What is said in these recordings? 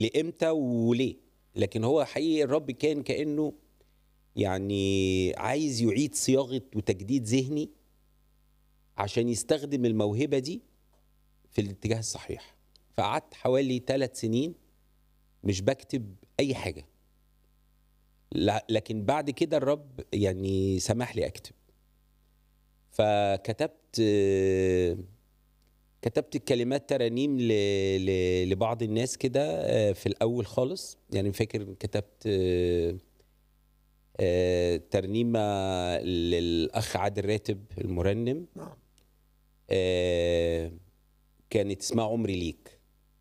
لامتى وليه لكن هو حقيقي الرب كان كانه يعني عايز يعيد صياغه وتجديد ذهني عشان يستخدم الموهبه دي في الاتجاه الصحيح فقعدت حوالي ثلاث سنين مش بكتب اي حاجه لا- لكن بعد كده الرب يعني سمح لي اكتب فكتبت آه، كتبت كلمات ترانيم ل... ل... لبعض الناس كده آه، في الاول خالص يعني فاكر كتبت آه، آه، ترنيمه للاخ عادل راتب المرنم نعم آه، كانت اسمها عمري ليك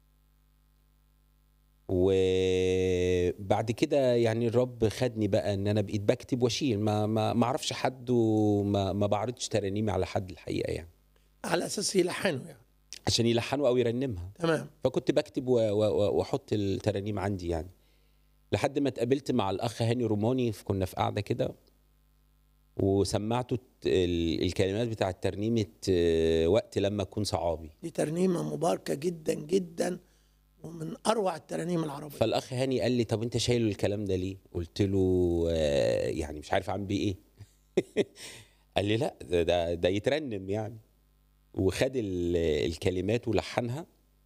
وبعد كده يعني الرب خدني بقى ان انا بقيت بكتب واشيل ما ما ما اعرفش حد وما ما بعرضش ترانيمي على حد الحقيقه يعني على اساس يلحنوا يعني عشان يلحنوا او يرنمها تمام فكنت بكتب و- و- و- واحط الترانيم عندي يعني لحد ما اتقابلت مع الاخ هاني روماني في- كنا في قاعده كده وسمعته الت- ال- الكلمات بتاعت ترنيمه آه، وقت لما اكون صعابي دي ترنيمه مباركه جدا جدا ومن اروع الترانيم العربيه فالاخ هاني قال لي طب انت شايل الكلام ده ليه قلت له آه، يعني مش عارف اعمل بيه ايه قال لي لا ده ده, ده يترنم يعني وخد ال- الكلمات ولحنها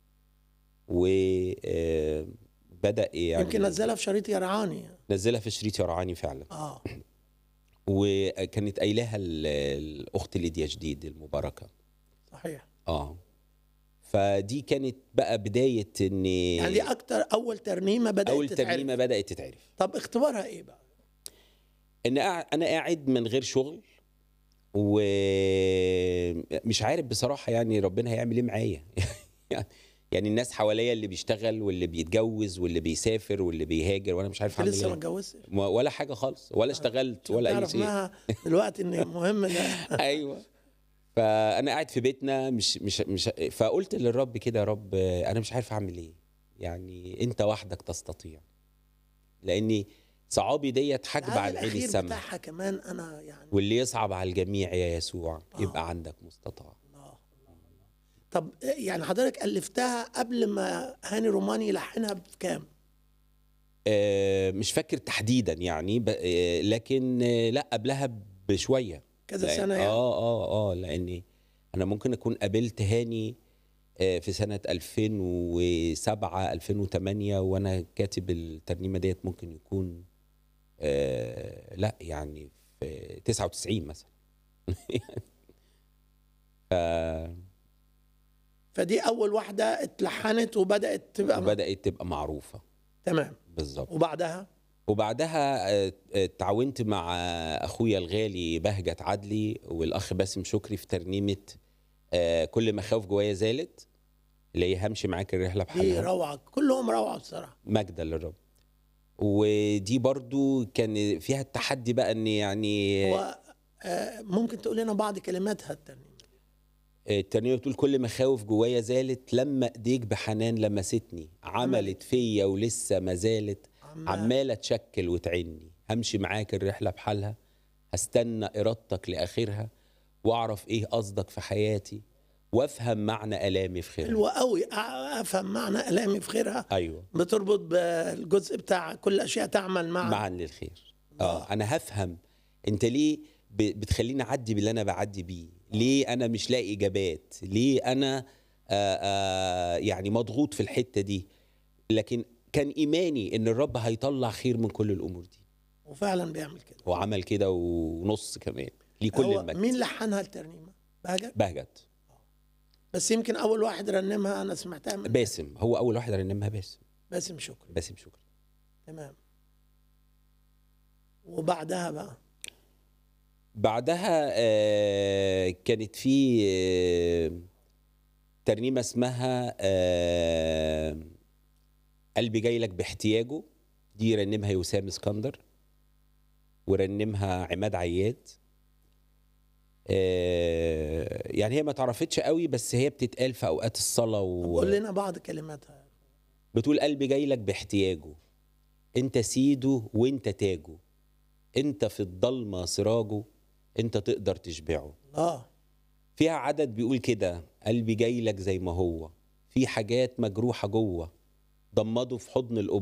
وبدا يعني يمكن نزلها في شريط يرعاني نزلها في شريط يرعاني فعلا اه وكانت قايلاها ال- الاخت ليديا جديد المباركه صحيح اه فدي كانت بقى بدايه ان يعني دي اكتر اول ترنيمه بدات اول تتعرف. ترنيمه بدات تتعرف طب اختبارها ايه بقى ان قاع- انا قاعد من غير شغل ومش عارف بصراحه يعني ربنا هيعمل ايه معايا يعني الناس حواليا اللي بيشتغل واللي بيتجوز واللي بيسافر واللي بيهاجر وانا مش عارف انت اعمل لسه ما ايه اتجوزتش م- ولا حاجه خالص ولا اشتغلت ولا اي تعرف شيء انها دلوقتي ان مهم ده ايوه فانا قاعد في بيتنا مش مش مش فقلت للرب كده يا رب انا مش عارف اعمل ايه يعني انت وحدك تستطيع لاني صعابي ديت حجب العدد عن عين الأخير السماء بتاعها كمان انا يعني واللي يصعب على الجميع يا يسوع آه. يبقى عندك مستطاع الله طب يعني حضرتك الفتها قبل ما هاني روماني يلحنها بكام؟ آه، مش فاكر تحديدا يعني ب- آه، لكن آه، لا قبلها بشويه كذا لأن- سنه يعني اه اه اه لاني انا ممكن اكون قابلت هاني آه، في سنه 2007 2008 وانا كاتب الترنيمه ديت ممكن يكون آه لا يعني في 99 مثلا ف فدي اول واحده اتلحنت وبدات تبقى م- بدات تبقى معروفه تمام بالظبط وبعدها وبعدها آه، آه، تعاونت مع اخويا الغالي بهجت عدلي والاخ باسم شكري في ترنيمه آه، كل مخاوف جوايا زالت اللي هي همشي معاك الرحله دي بحالها روعه كلهم روعه بصراحه مجدا للرب ودي برضو كان فيها التحدي بقى ان يعني هو آه، ممكن تقول لنا بعض كلماتها الترنيمه الترنيمه بتقول كل مخاوف جوايا زالت لما ايديك بحنان لمستني عملت فيا ولسه ما زالت عمال. عماله تشكل وتعني همشي معاك الرحله بحالها هستنى ارادتك لاخرها واعرف ايه قصدك في حياتي وافهم معنى الامي في خيرها حلوه قوي افهم معنى الامي في خيرها ايوه بتربط بالجزء بتاع كل اشياء تعمل معا معا للخير اه انا هفهم انت ليه ب- بتخليني اعدي باللي انا بعدي بيه ليه انا مش لاقي اجابات ليه انا آه آه يعني مضغوط في الحته دي لكن كان ايماني ان الرب هيطلع خير من كل الامور دي وفعلا بيعمل كده هو عمل كده ونص كمان ليه كل هو المجد مين لحنها الترنيمه؟ بهجت بهجت بس يمكن اول واحد رنمها انا سمعتها من باسم هو اول واحد رنمها باسم باسم شكري باسم شكري تمام وبعدها بقى بعدها آه، كانت في آه، ترنيمه اسمها آه، قلبي جاي لك باحتياجه دي رنمها يسام اسكندر ورنمها عماد عياد آه، يعني هي ما تعرفتش قوي بس هي بتتقال في اوقات الصلاه طب و... قول لنا بعض كلماتها بتقول قلبي جاي لك باحتياجه انت سيده وانت تاجه انت في الضلمه سراجه انت تقدر تشبعه اه فيها عدد بيقول كده قلبي جاي لك زي ما هو في حاجات مجروحه جوه ضمده في حضن الأب